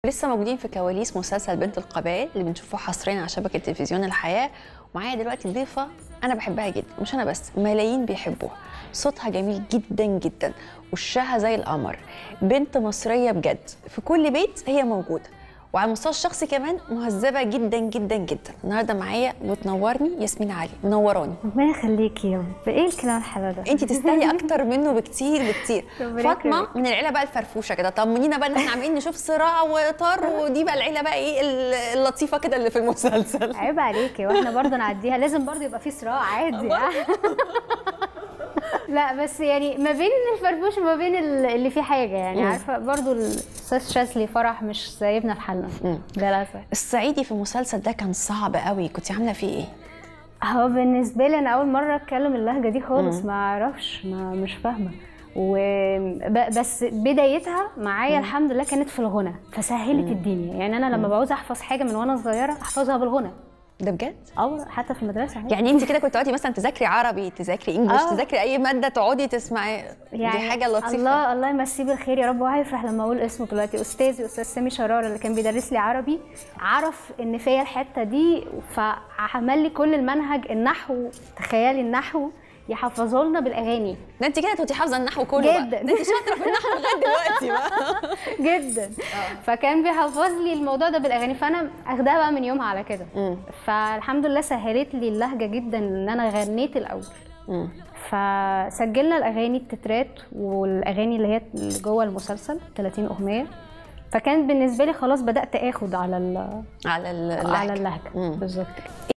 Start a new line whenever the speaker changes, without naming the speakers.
لسه موجودين في كواليس مسلسل بنت القبائل اللي بنشوفه حصريا على شبكه تلفزيون الحياه ومعايا دلوقتي ضيفه انا بحبها جدا مش انا بس ملايين بيحبوها صوتها جميل جدا جدا وشها زي القمر بنت مصريه بجد في كل بيت هي موجوده وعلى المستوى الشخصي كمان مهذبه جدا جدا جدا النهارده معايا وتنورني ياسمين علي منوراني
ربنا يخليكي يا رب ايه الكلام الحلو ده
انت تستاهلي اكتر منه بكتير بكتير
ربنا
فاطمه
يكرمك.
من العيله بقى الفرفوشه كده طمنينا بقى ان احنا عاملين نشوف صراع وطار ودي بقى العيله بقى ايه ال- اللطيفه كده اللي في المسلسل
عيب عليكي واحنا برضه نعديها لازم برضه يبقى في صراع عادي لا بس يعني ما بين الفرفوش وما بين ال- اللي فيه حاجه يعني
مم.
عارفه برضه الاستاذ شاذلي فرح مش سايبنا في حالنا
مم.
للاسف
الصعيدي في المسلسل ده كان صعب قوي كنت عامله فيه ايه
هو بالنسبه لي انا اول مره اتكلم اللهجه دي خالص ما اعرفش ما مش فاهمه وب- بس بدايتها معايا الحمد لله كانت في الغنى فسهلت الدنيا يعني انا لما بعوز احفظ حاجه من وانا صغيره احفظها بالغنى
ده بجد
او حتى في المدرسه عادي.
يعني انت كده كنت تقعدي مثلا تذاكري عربي تذاكري انجلش
آه.
تذاكري اي ماده تقعدي تسمعي دي حاجه لطيفه
الله الله يمسيه بالخير يا رب وهيفرح لما اقول اسمه دلوقتي استاذي استاذ سامي شراره اللي كان بيدرس لي عربي عرف ان فيا الحته دي فعمل لي كل المنهج النحو تخيلي النحو يحفظه لنا بالاغاني
ده انت كده كنتي حافظه النحو كله بقى.
جدا.
ده انت شاطره في النحو لغايه دلوقتي بقى
جدا فكان بيحفظ لي الموضوع ده بالاغاني فانا اخدها بقى من يومها على كده
مم.
فالحمد لله سهلت لي اللهجه جدا ان انا غنيت الاول
مم.
فسجلنا الاغاني التترات والاغاني اللي هي اللي جوه المسلسل 30 اغنيه فكان بالنسبه لي خلاص بدات اخد على ال-
على ال-
على
اللهجه
اللهجه
مم.
بالظبط